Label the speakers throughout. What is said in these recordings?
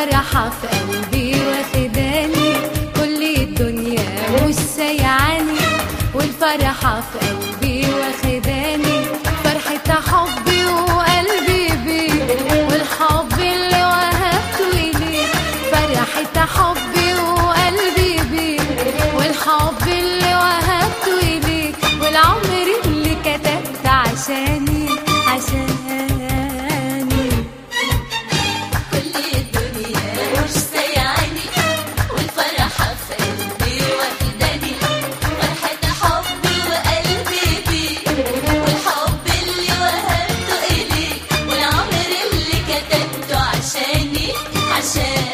Speaker 1: والفرحة في قلبي واخداني كل الدنيا مش سايعاني والفرحة في قلبي واخداني فرحة حبي وقلبي بيك والحب اللي وهبته ليك فرحة حبي وقلبي بيك والحب اللي وهبته ليك والعمر اللي كتبت عشاني عشاني
Speaker 2: كل الدنيا مش سايعاني والفرحة في قلبي واخداني فرحة حبي وقلبي بيك والحب اللي وهبته إليك والعمر اللي كتبته عشاني عشاني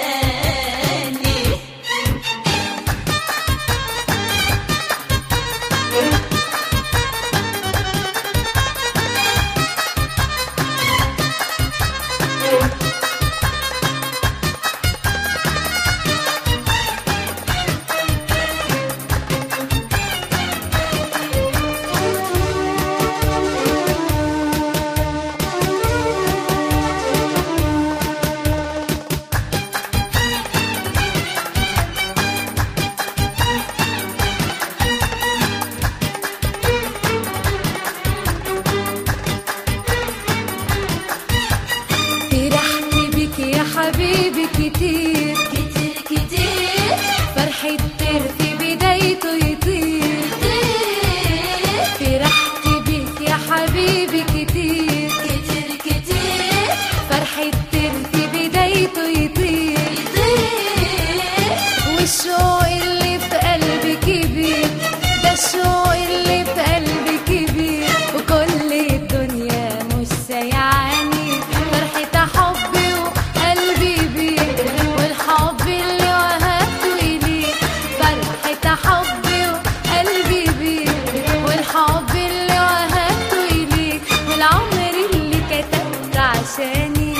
Speaker 1: فرحت بك يا حبيبي كتير
Speaker 2: كتير كتير
Speaker 1: فرحة طير في بدايته يطير
Speaker 2: كتير
Speaker 1: فرحت بك يا حبيبي كتير
Speaker 2: كتير كتير
Speaker 1: فرحة طير في بدايته يطير
Speaker 2: كتير
Speaker 1: والشوق اللي في قلبي كبير ده الشوق اللي في قلبي كبير وكل الدنيا مش سايعاني فرحة حبي وقلبي بيك والحب اللي وهبته إليك فرحة حبي وقلبي بيك والحب اللي وهبته إليك والعمر اللي كتبت عشاني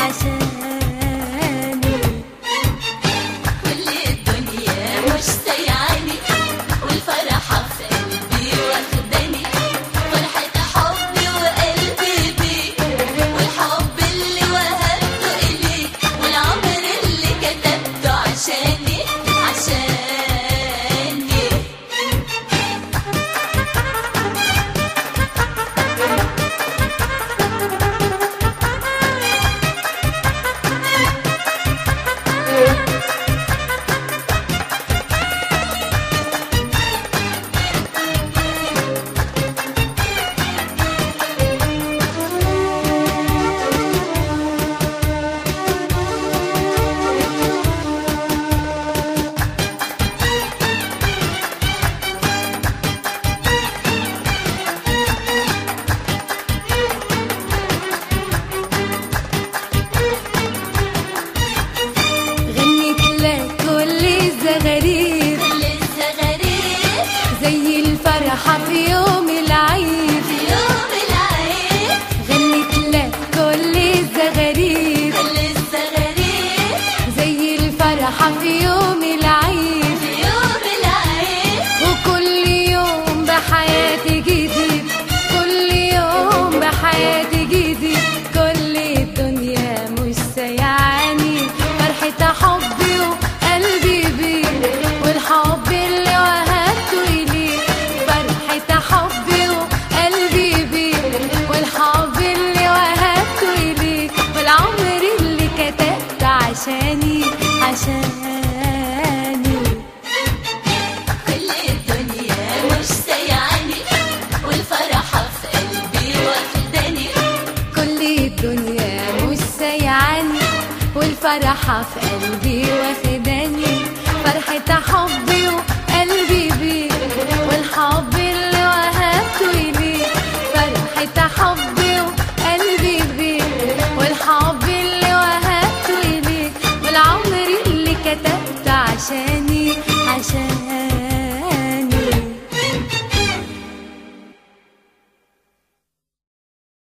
Speaker 1: عشاني
Speaker 2: كل الدنيا مش سايعاني والفرحة في قلبي واخداني فرحة حبي وقلبي بيك والحب اللي وهبته إليك والعمر اللي كتبته عشاني عشاني
Speaker 1: غنيت لك كل الزغاريد
Speaker 2: لسه غريب
Speaker 1: زي الفرحة في يوم العيد
Speaker 2: في يوم العيد
Speaker 1: غنيت لك كل الزغاريد
Speaker 2: لسه غريب
Speaker 1: زي الفرحة في يوم العيد
Speaker 2: في يوم العيد
Speaker 1: وكل يوم بحياتي جديد كل يوم بحياتي جديد كل الدنيا مش سايعاني فرحة حبي وقلبي بيك والحب اللي وهبته إليك فرحة حبي وقلبي بيك والحب اللي وهبته إليك والعمر اللي كتبت عشاني عشاني
Speaker 2: كل الدنيا مش سايعاني والفرحة في قلبي واخداني
Speaker 1: كل الدنيا مش سايعاني والفرحة في قلبي واخداني فرحة حبي وقلبي بيك والحب اللي وهبته إليك فرحة حبي وقلبي بيك والحب اللي وهبته إليك والعمر اللي كتبت عشاني عشاني